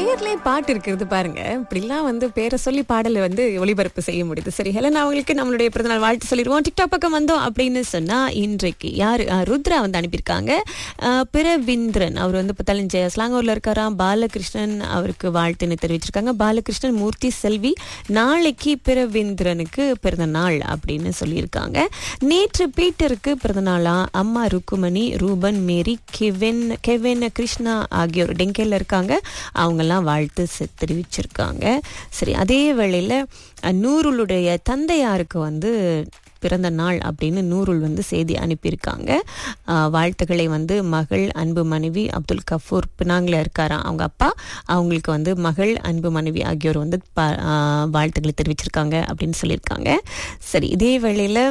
பேர்லயே பாட்டு இருக்கிறது பாருங்க இப்படிலாம் வந்து பேரை சொல்லி பாடலை வந்து ஒளிபரப்பு செய்ய முடியுது சரி ஹெலன் அவங்களுக்கு நம்மளுடைய பிறந்தநாள் வாழ்த்து சொல்லிடுவோம் டிக்டாக் பக்கம் வந்தோம் அப்படின்னு சொன்னா இன்றைக்கு யாரு அஹ், ருத்ரா வந்து அனுப்பியிருக்காங்க அஹ், பிரவிந்திரன் அவர் வந்து இப்போ தலைஞ்ச ஸ்லாங்கூர்ல இருக்காராம் பாலகிருஷ்ணன் அவருக்கு வாழ்த்துன்னு தெரிவிச்சிருக்காங்க பாலகிருஷ்ணன் மூர்த்தி செல்வி நாளைக்கு பிரவிந்திரனுக்கு பிறந்த நாள் அப்படின்னு சொல்லியிருக்காங்க நேற்று பீட்டருக்கு பிறந்த நாளா அம்மா Rukkumani Ruben Mary Kevin Kevin Krishna ஆகியோர் டெங்கேல இருக்காங்க அவங்கெல்லாம் வாழ்த்து செ- தெரிவிச்சிருக்காங்க சரி அதே வேளையில் நூருளுடைய தந்தையாருக்கு வந்து பிறந்த நாள் அப்படின்னு நூருல் வந்து செய்தி அனுப்பியிருக்காங்க ஆஹ் வாழ்த்துக்களை வந்து மகள் அன்பு மனைவி அப்துல் கஃபூர் பினாங்கில் இருக்காராம் அவங்க அப்பா அவங்களுக்கு வந்து மகள் அன்பு மனைவி ஆகியோர் வந்து ப- ஆஹ் வாழ்த்துக்களை தெரிவிச்சிருக்காங்க அப்படின்னு சொல்லியிருக்காங்க சரி இதே வேளையில்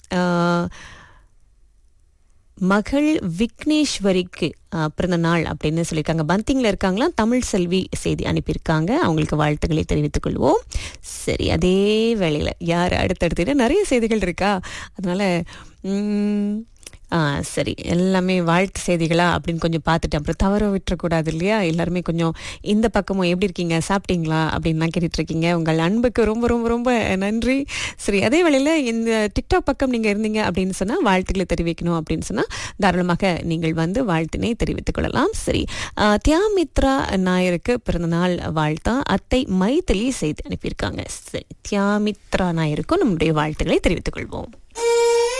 மகள் விக்னேஸ்வரிக்கு ஆஹ், பிறந்த நாள் அப்படின்னு சொல்லியிருக்காங்க பந்திங்கில் இருக்காங்களா தமிழ் செல்வி செய்தி அனுப்பியிருக்காங்க அவங்களுக்கு வாழ்த்துக்களை தெரிவித்துக் கொள்வோம் சரி அதே வேளையில் யார் அடுத்தடுத்து நிறைய செய்திகள் இருக்கா அதனால உம், ஆ சரி எல்லாமே வாழ்த்து செய்திகளா அப்படின்னு கொஞ்சம் பார்த்துட்டு அப்புறம் தவற விட்டுறக்கூடாது இல்லையா எல்லாருமே கொஞ்சம் இந்த பக்கமும் எப்படி இருக்கீங்க சாப்பிட்டீங்களா அப்படின்லாம் கேட்டுட்டு இருக்கீங்க உங்கள் அன்புக்கு ரொம்ப ரொம்ப ரொம்ப நன்றி சரி அதே வேளையில் இந்த டிக்டாக் பக்கம் நீங்கள் இருந்தீங்க அப்படின்னு சொன்னால் வாழ்த்துக்களை தெரிவிக்கணும் அப்படின்னு சொன்னால் தாராளமாக நீங்கள் வந்து வாழ்த்தினை தெரிவித்துக் கொள்ளலாம் சரி ஆ, தியாமித்ரா நாயருக்கு பிறந்தநாள் வாழ்த்தா அத்தை மைதிலி செய்தி அனுப்பியிருக்காங்க சரி தியாமித்ரா நாயருக்கும் நம்முடைய வாழ்த்துக்களை தெரிவித்துக் கொள்வோம்